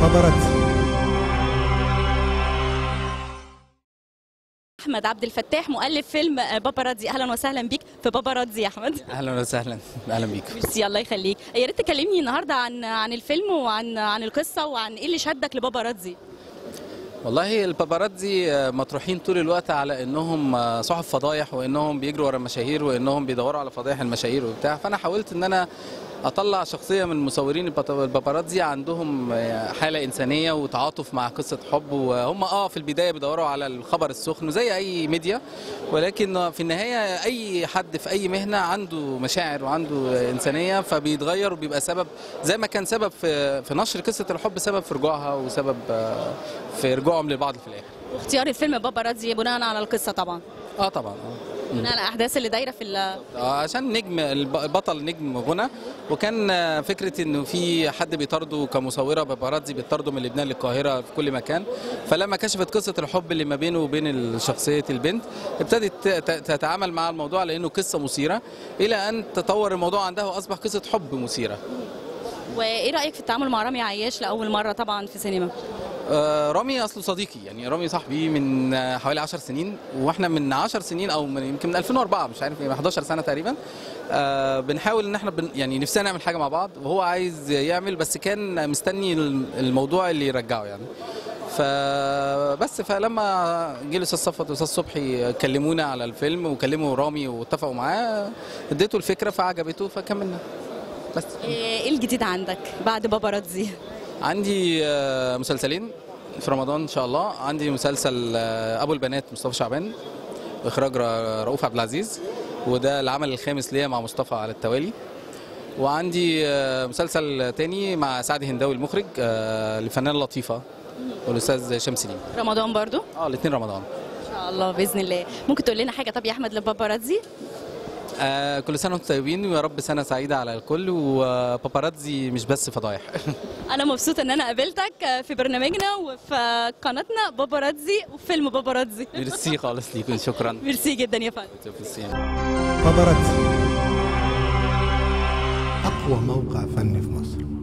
باباراتزي احمد عبد الفتاح مؤلف فيلم باباراتزي اهلا وسهلا بيك في باباراتزي يا احمد اهلا وسهلا اهلا بيك ميرسي الله يخليك يا ريت تكلمني النهارده عن عن الفيلم وعن عن القصه وعن ايه اللي شدك لباباراتزي والله الباباراتزي مطروحين طول الوقت على انهم صحف فضايح وانهم بيجروا ورا المشاهير وانهم بيدوروا على فضايح المشاهير وبتاع فانا حاولت ان انا اطلع شخصيه من مصورين البط- الباباراتزي عندهم حاله انسانيه وتعاطف مع قصه حب وهم اه في البدايه بيدوروا على الخبر السخن زي اي ميديا ولكن في النهايه اي حد في اي مهنه عنده مشاعر وعنده انسانيه فبيتغير وبيبقى سبب زي ما كان سبب في في نشر قصه الحب سبب في رجوعها وسبب آه، في رجوعهم لبعض في الاخر واختيار الفيلم باباراتزي بناء على القصه طبعا اه طبعا اه بناء على الاحداث اللي دايره في ال- آه، عشان نجم الب- البطل نجم غنى وكان آه، فكره انه في حد بيطارده كمصوره باباراتزي بيطارده من لبنان للقاهره في كل مكان فلما كشفت قصه الحب اللي ما بينه وبين شخصيه البنت ابتدت ت- ت- تتعامل مع الموضوع على انه قصه مثيره الى ان تطور الموضوع عندها واصبح قصه حب مثيره وايه رايك في التعامل مع رامي عياش لاول مره طبعا في سينما آه، رامي اصله صديقي يعني رامي صاحبي من آه، حوالي 10 سنين واحنا من 10 سنين او من يمكن من 2004 مش عارف ايه 11 سنه تقريبا آه، بنحاول ان احنا بن يعني نفسنا نعمل حاجه مع بعض وهو عايز يعمل بس كان مستني الموضوع اللي يرجعه يعني فبس فلما جه الاستاذ صفوت والاستاذ صبحي كلمونا على الفيلم وكلموا رامي واتفقوا معاه اديته الفكره فعجبته فكملنا بس ايه الجديد عندك بعد باباراتزي عندي آه، مسلسلين في رمضان ان شاء الله عندي مسلسل آه، ابو البنات مصطفى شعبان اخراج ر- رؤوف عبد العزيز وده العمل الخامس ليا مع مصطفى على التوالي وعندي آه، مسلسل تاني مع سعد هنداوي المخرج آه، لفنان لطيفه والاستاذ هشام سليم رمضان برضو اه الاثنين رمضان ان شاء الله باذن الله ممكن تقول لنا حاجه طب يا احمد لباباراتزي آه كل سنه وانتم طيبين ويا رب سنه سعيده على الكل وباباراتزي مش بس فضايح انا مبسوطه ان انا قابلتك في برنامجنا وفي قناتنا باباراتزي وفيلم باباراتزي ميرسي خالص ليكم شكرا ميرسي جدا يا فندم ميرسي. باباراتزي أقوى موقع فني في مصر